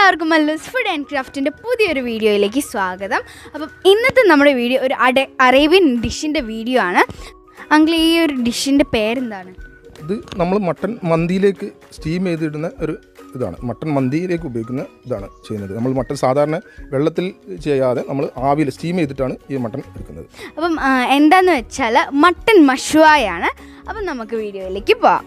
എല്ലാവർക്കും Mallus food and ക്രാഫ്റ്റിൻ്റെ പുതിയൊരു വീഡിയോയിലേക്ക് സ്വാഗതം അപ്പം ഇന്നത്തെ നമ്മുടെ വീഡിയോ ഒരു അട അറേബ്യൻ ഡിഷിൻ്റെ വീഡിയോ ആണ് അങ്കിൾ ഈ ഒരു ഡിഷിൻ്റെ പേരെന്താണ് ഇത് നമ്മൾ മട്ടൻ മന്തിയിലേക്ക് സ്റ്റീം ചെയ്തിടുന്ന ഒരു ഇതാണ് മട്ടൻ മന്തിയിലേക്ക് ഉപയോഗിക്കുന്ന ഇതാണ് ചെയ്യുന്നത് നമ്മൾ മട്ടൻ സാധാരണ വെള്ളത്തിൽ ചെയ്യാതെ നമ്മൾ ആവിയിൽ സ്റ്റീം ചെയ്തിട്ടാണ് ഈ മട്ടൻ എടുക്കുന്നത് അപ്പം ആ, എന്താന്ന് വെച്ചാൽ മട്ടൻ മഷ്വായാണ് അപ്പം നമുക്ക് വീഡിയോയിലേക്ക് പോവാം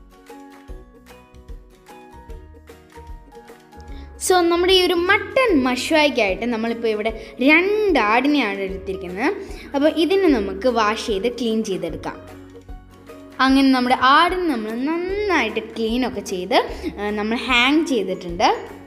സോ നമ്മുടെ ഈ ഒരു മട്ടൻ മഷ്വായ്ക്കായിട്ട് നമ്മളിപ്പോൾ ഇവിടെ രണ്ട് ആടിനെയാണ് എടുത്തിരിക്കുന്നത് അപ്പോൾ ഇതിനെ നമുക്ക് വാഷ് ചെയ്ത് ക്ലീൻ ചെയ്തെടുക്കാം അങ്ങനെ നമ്മുടെ ആടിന് നമ്മൾ നന്നായിട്ട് ക്ലീനൊക്കെ ചെയ്ത് ആ, നമ്മൾ ഹാങ് ചെയ്തിട്ടുണ്ട്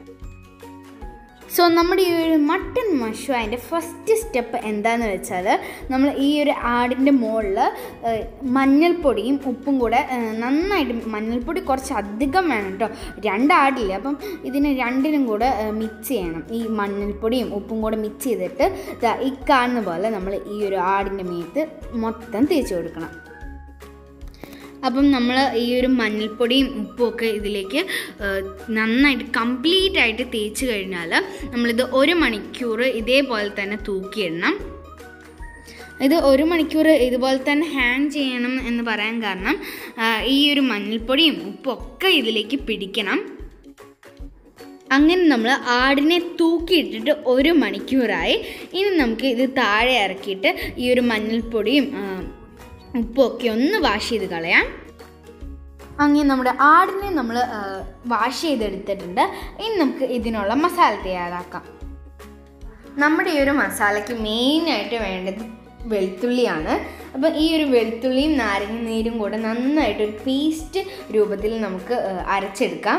സോ നമ്മുടെ ഈ ഒരു മട്ടൺ മഷ്വാൻ്റെ ഫസ്റ്റ് സ്റ്റെപ്പ് എന്താണെന്ന് വെച്ചാൽ നമ്മൾ ഈ ഒരു ആടിൻ്റെ മുകളിൽ മഞ്ഞൾപ്പൊടിയും ഉപ്പും കൂടെ ആ, നന്നായിട്ട് മഞ്ഞൾപ്പൊടി കുറച്ച് അധികം വേണം കേട്ടോ രണ്ടാടില്ലേ അപ്പം ഇതിന് രണ്ടിനും കൂടെ മിക്സ് ചെയ്യണം ഈ മഞ്ഞൾപ്പൊടിയും ഉപ്പും കൂടെ മിക്സ് ചെയ്തിട്ട് ദാ ഈ കാണുന്ന പോലെ നമ്മൾ ഈ ഒരു ആടിൻ്റെ മീത്ത് മൊത്തം തേച്ച് കൊടുക്കണം അപ്പം നമ്മൾ ഈ ഒരു മഞ്ഞൾപ്പൊടിയും ഉപ്പും ഒക്കെ ഇതിലേക്ക് ആ, നന്നായിട്ട് കംപ്ലീറ്റ് ആയിട്ട് തേച്ച് കഴിഞ്ഞാൽ നമ്മളിത് ഒരു മണിക്കൂർ ഇതേപോലെ തന്നെ തൂക്കിയിടണം ഇത് ഒരു മണിക്കൂർ ഇതുപോലെ തന്നെ ഹാങ് ചെയ്യണം എന്ന് പറയാൻ കാരണം ആ, ഈ ഒരു മഞ്ഞൾപ്പൊടിയും ഉപ്പും ഒക്കെ ഇതിലേക്ക് പിടിക്കണം അങ്ങനെ നമ്മൾ ആടിനെ തൂക്കിയിട്ടിട്ട് ഒരു മണിക്കൂറായി ഇനി നമുക്ക് ഇത് താഴെ ഇറക്കിയിട്ട് ഈ ഒരു മഞ്ഞൾപ്പൊടിയും ആ, ഉപ്പൊക്കെ ഒന്ന് വാഷ് ചെയ്ത് കളയാം അങ്ങനെ നമ്മുടെ ആടിനെ നമ്മൾ വാഷ് ചെയ്തെടുത്തിട്ടുണ്ട് ഇനി നമുക്ക് ഇതിനുള്ള മസാല തയ്യാറാക്കാം നമ്മുടെ ഈ ഒരു മസാലയ്ക്ക് മെയിനായിട്ട് വേണ്ടത് വെളുത്തുള്ളിയാണ് അപ്പം ഈ ഒരു വെളുത്തുള്ളിയും നാരങ്ങ നീരും കൂടെ നന്നായിട്ട് ഒരു പേസ്റ്റ് രൂപത്തിൽ നമുക്ക് ആ, അരച്ചെടുക്കാം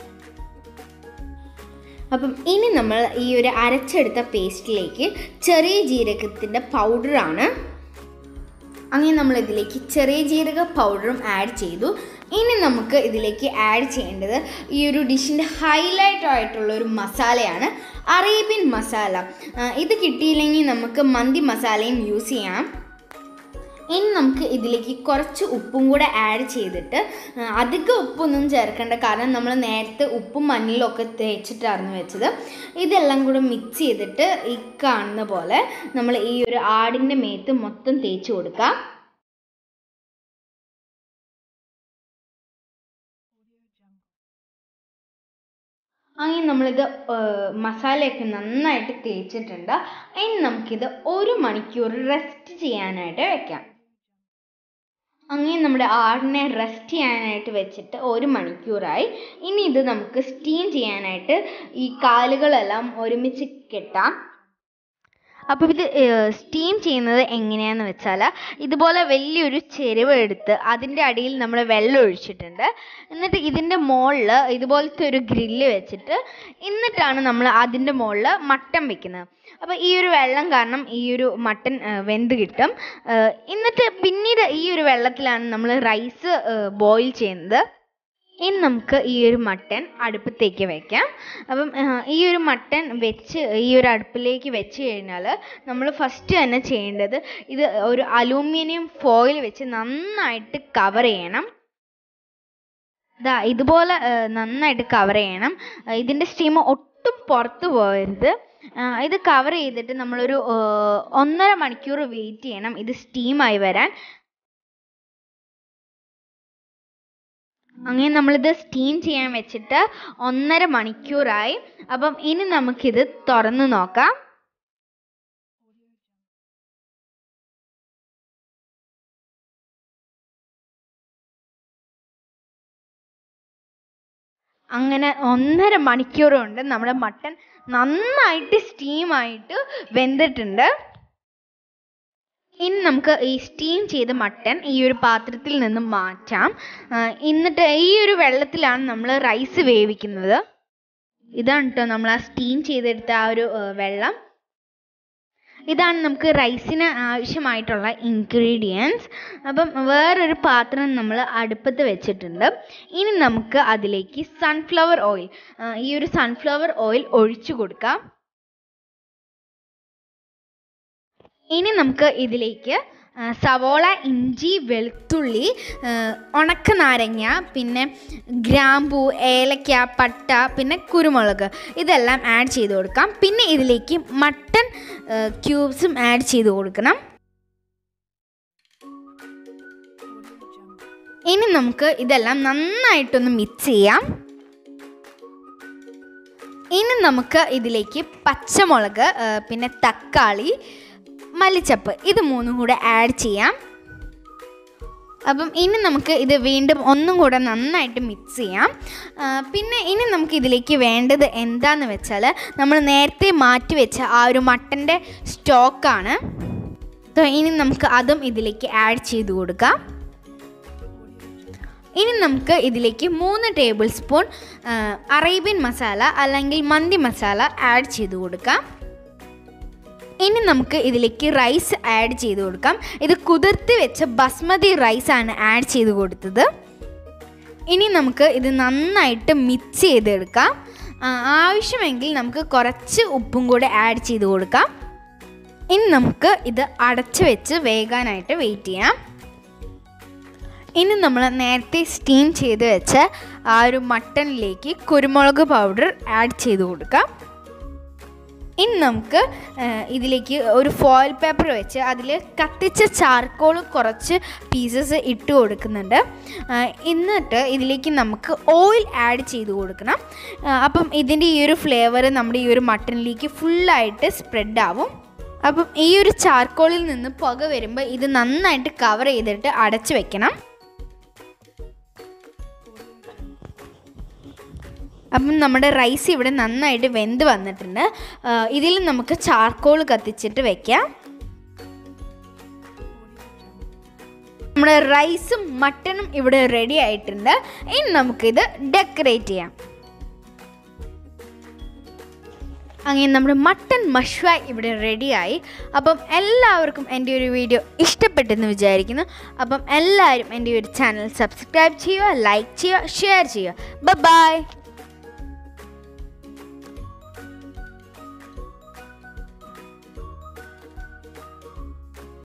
അപ്പം ഇനി നമ്മൾ ഈ ഒരു അരച്ചെടുത്ത പേസ്റ്റിലേക്ക് ചെറിയ ജീരകത്തിൻ്റെ പൗഡറാണ് അങ്ങനെ നമ്മൾ ഇതിലേക്ക് ചെറിയ ജീരക പൗഡറും ആഡ് ചെയ്തു ഇനി നമുക്ക് ഇതിലേക്ക് ആഡ് ചെയ്യേണ്ടത് ഈ ഒരു ഡിഷിൻ്റെ ഹൈലൈറ്റ് ആയിട്ടുള്ള ഒരു മസാലയാണ് അറേബ്യൻ മസാല ആ, ഇത് കിട്ടിയില്ലെങ്കിൽ നമുക്ക് മന്തി മസാലയും യൂസ് ചെയ്യാം ഇനി നമുക്ക് ഇതിലേക്ക് കുറച്ച് ഉപ്പും കൂടെ ആഡ് ചെയ്തിട്ട് ആ, അധികം ഉപ്പൊന്നും ചേർക്കേണ്ട കാരണം നമ്മൾ നേരത്തെ ഉപ്പും മഞ്ഞളും ഒക്കെ തേച്ചിട്ടായിരുന്നു വെച്ചത് ഇതെല്ലാം കൂടെ മിക്സ് ചെയ്തിട്ട് ഈ കാണുന്ന പോലെ നമ്മൾ ഈ ഒരു ആടിൻ്റെ മേത്ത് മൊത്തം തേച്ച് കൊടുക്കാം അങ്ങനെ നമ്മളിത് ഏർ, മസാലയൊക്കെ നന്നായിട്ട് തേച്ചിട്ടുണ്ട് ഇനി നമുക്കിത് ഒരു മണിക്കൂർ റെസ്റ്റ് ചെയ്യാനായിട്ട് വെക്കാം അങ്ങനെ നമ്മുടെ ആടിനെ റെസ്റ്റ് ചെയ്യാനായിട്ട് വെച്ചിട്ട് ഒരു മണിക്കൂറായി ഇനി ഇത് നമുക്ക് സ്റ്റീം ചെയ്യാനായിട്ട് ഈ കാലുകളെല്ലാം ഒരുമിച്ച് കെട്ടാം അപ്പോൾ ഇത് സ്റ്റീം ചെയ്യുന്നത് എങ്ങനെയാണെന്ന് വെച്ചാൽ ഇതുപോലെ വലിയൊരു ചെരുവ് എടുത്ത് അതിൻ്റെ അടിയിൽ നമ്മൾ വെള്ളം ഒഴിച്ചിട്ടുണ്ട് എന്നിട്ട് ഇതിൻ്റെ മുകളിൽ ഇതുപോലത്തെ ഒരു ഗ്രില്ല് വെച്ചിട്ട് എന്നിട്ടാണ് നമ്മൾ അതിൻ്റെ മുകളിൽ മട്ടൻ വെക്കുന്നത് അപ്പോൾ ഈ ഒരു വെള്ളം കാരണം ഈ ഒരു മട്ടൻ ആ, വെന്ത് കിട്ടും ആ, എന്നിട്ട് പിന്നീട് ഈ ഒരു വെള്ളത്തിലാണ് നമ്മൾ റൈസ് ബോയിൽ ചെയ്യുന്നത് ഇനി നമുക്ക് ഈ ഒരു മട്ടൻ അടുപ്പത്തേക്ക് വെക്കാം അപ്പം ആ, ഈ ഒരു മട്ടൻ വെച്ച് ഈ ഒരു അടുപ്പിലേക്ക് വെച്ച് കഴിഞ്ഞാൽ നമ്മൾ ഫസ്റ്റ് തന്നെ ചെയ്യേണ്ടത് ഇത് ഒരു അലൂമിനിയം ഫോയിൽ വെച്ച് നന്നായിട്ട് കവർ ചെയ്യണം ദാ ഇതുപോലെ ആ, നന്നായിട്ട് കവർ ചെയ്യണം ആ, ഇതിൻ്റെ സ്റ്റീം ഒട്ടും പുറത്ത് പോകരുത് ആ, ഇത് കവർ ചെയ്തിട്ട് നമ്മളൊരു ആ, ഒന്നര മണിക്കൂർ വെയിറ്റ് ചെയ്യണം ഇത് സ്റ്റീമായി വരാൻ അങ്ങനെ നമ്മളിത് സ്റ്റീം ചെയ്യാൻ വെച്ചിട്ട് ഒന്നര മണിക്കൂറായി അപ്പം ഇനി നമുക്കിത് തുറന്നു നോക്കാം അങ്ങനെ ഒന്നര മണിക്കൂർ കൊണ്ട് നമ്മുടെ മട്ടൻ നന്നായിട്ട് സ്റ്റീമായിട്ട് വെന്തിട്ടുണ്ട് ഇനി നമുക്ക് ഈ സ്റ്റീം ചെയ്ത മട്ടൻ ഈ ഒരു പാത്രത്തിൽ നിന്ന് മാറ്റാം ആ, എന്നിട്ട് ഈ ഒരു വെള്ളത്തിലാണ് നമ്മൾ റൈസ് വേവിക്കുന്നത് ഇതാണ് കേട്ടോ നമ്മൾ ആ സ്റ്റീം ചെയ്തെടുത്ത ആ ഒരു ആ, വെള്ളം ഇതാണ് നമുക്ക് റൈസിന് ആവശ്യമായിട്ടുള്ള ഇൻഗ്രീഡിയൻസ് അപ്പം വേറൊരു പാത്രം നമ്മൾ അടുപ്പത്ത് വെച്ചിട്ടുണ്ട് ഇനി നമുക്ക് അതിലേക്ക് സൺഫ്ലവർ ഓയിൽ ഈ ഒരു സൺഫ്ലവർ ഓയിൽ ഒഴിച്ചു കൊടുക്കാം ഇനി നമുക്ക് ഇതിലേക്ക് ആ, സവോള ഇഞ്ചി വെളുത്തുള്ളി ആ, ഉണക്ക നാരങ്ങ പിന്നെ ഗ്രാമ്പൂ ഏലക്ക പട്ട പിന്നെ കുരുമുളക് ഇതെല്ലാം ആഡ് ചെയ്ത് കൊടുക്കാം പിന്നെ ഇതിലേക്ക് മട്ടൺ ക്യൂബ്സും ആഡ് ചെയ്ത് കൊടുക്കണം ഇനി നമുക്ക് ഇതെല്ലാം നന്നായിട്ടൊന്ന് മിക്സ് ചെയ്യാം ഇനി നമുക്ക് ഇതിലേക്ക് പച്ചമുളക് ആ, പിന്നെ തക്കാളി മല്ലിച്ചപ്പ് ഇത് മൂന്നും കൂടെ ആഡ് ചെയ്യാം അപ്പം ഇനി നമുക്ക് ഇത് വീണ്ടും ഒന്നും കൂടെ നന്നായിട്ട് മിക്സ് ചെയ്യാം ആ, പിന്നെ ഇനി നമുക്ക് ഇതിലേക്ക് വേണ്ടത് എന്താന്ന് വെച്ചാൽ നമ്മൾ നേരത്തെ മാറ്റി വെച്ച ആ ഒരു മട്ടൻ്റെ സ്റ്റോക്കാണ് So, ഇനി നമുക്ക് അതും ഇതിലേക്ക് ആഡ് ചെയ്ത് കൊടുക്കാം ഇനി നമുക്ക് ഇതിലേക്ക് മൂന്ന് ടേബിൾ സ്പൂൺ ആ, അറേബ്യൻ മസാല അല്ലെങ്കിൽ മന്തി മസാല ആഡ് ചെയ്ത് കൊടുക്കാം ഇനി നമുക്ക് ഇതിലേക്ക് റൈസ് ആഡ് ചെയ്ത് കൊടുക്കാം ഇത് കുതിർത്തി വെച്ച ബസ്മതി റൈസ് ആണ് ആഡ് ചെയ്ത് കൊടുത്തത് ഇനി നമുക്ക് ഇത് നന്നായിട്ട് മിക്സ് ചെയ്തെടുക്കാം ആ, ആവശ്യമെങ്കിൽ നമുക്ക് കുറച്ച് ഉപ്പും കൂടെ ആഡ് ചെയ്ത് കൊടുക്കാം ഇനി നമുക്ക് ഇത് അടച്ച് വെച്ച് വേകാനായിട്ട് വെയിറ്റ് ചെയ്യാം ഇനി നമ്മൾ നേരത്തെ സ്റ്റീം ചെയ്ത് വെച്ച ആ ഒരു മട്ടണിലേക്ക് കുരുമുളക് പൗഡർ ആഡ് ചെയ്ത് കൊടുക്കാം ഇനി നമുക്ക് ആ, ഇതിലേക്ക് ഒരു ഫോയിൽ പേപ്പർ വെച്ച് അതിൽ കത്തിച്ച ചാർക്കോൾ കുറച്ച് പീസസ് ഇട്ട് കൊടുക്കുന്നുണ്ട് ആ, എന്നിട്ട് ഇതിലേക്ക് നമുക്ക് ഓയിൽ ആഡ് ചെയ്ത് കൊടുക്കണം ആ, അപ്പം ഇതിൻ്റെ ഈ ഒരു ഫ്ലേവർ നമ്മുടെ ഈ ഒരു മട്ടണിലേക്ക് ഫുള്ളായിട്ട് സ്പ്രെഡ് ആവും അപ്പം ഈ ഒരു ചാർക്കോളിൽ നിന്ന് പുക വരുമ്പോൾ ഇത് നന്നായിട്ട് കവർ ചെയ്തിട്ട് അടച്ചു വെക്കണം അപ്പം നമ്മുടെ റൈസ് ഇവിടെ നന്നായിട്ട് വെന്ത് വന്നിട്ടുണ്ട് ആ, ഇതിൽ നമുക്ക് ചാർക്കോൾ കത്തിച്ചിട്ട് വെക്കാം നമ്മുടെ റൈസും മട്ടണും ഇവിടെ റെഡി ആയിട്ടുണ്ട് ഇനി നമുക്കിത് ഡെക്കറേറ്റ് ചെയ്യാം അങ്ങനെ നമ്മുടെ മട്ടൺ മഷ്വ ഇവിടെ റെഡിയായി അപ്പം എല്ലാവർക്കും എൻ്റെ ഒരു വീഡിയോ ഇഷ്ടപ്പെട്ടെന്ന് വിചാരിക്കുന്നു അപ്പം എല്ലാവരും എൻ്റെ ഒരു ചാനൽ സബ്സ്ക്രൈബ് ചെയ്യുക ലൈക്ക് ചെയ്യുക ഷെയർ ചെയ്യുക ബൈ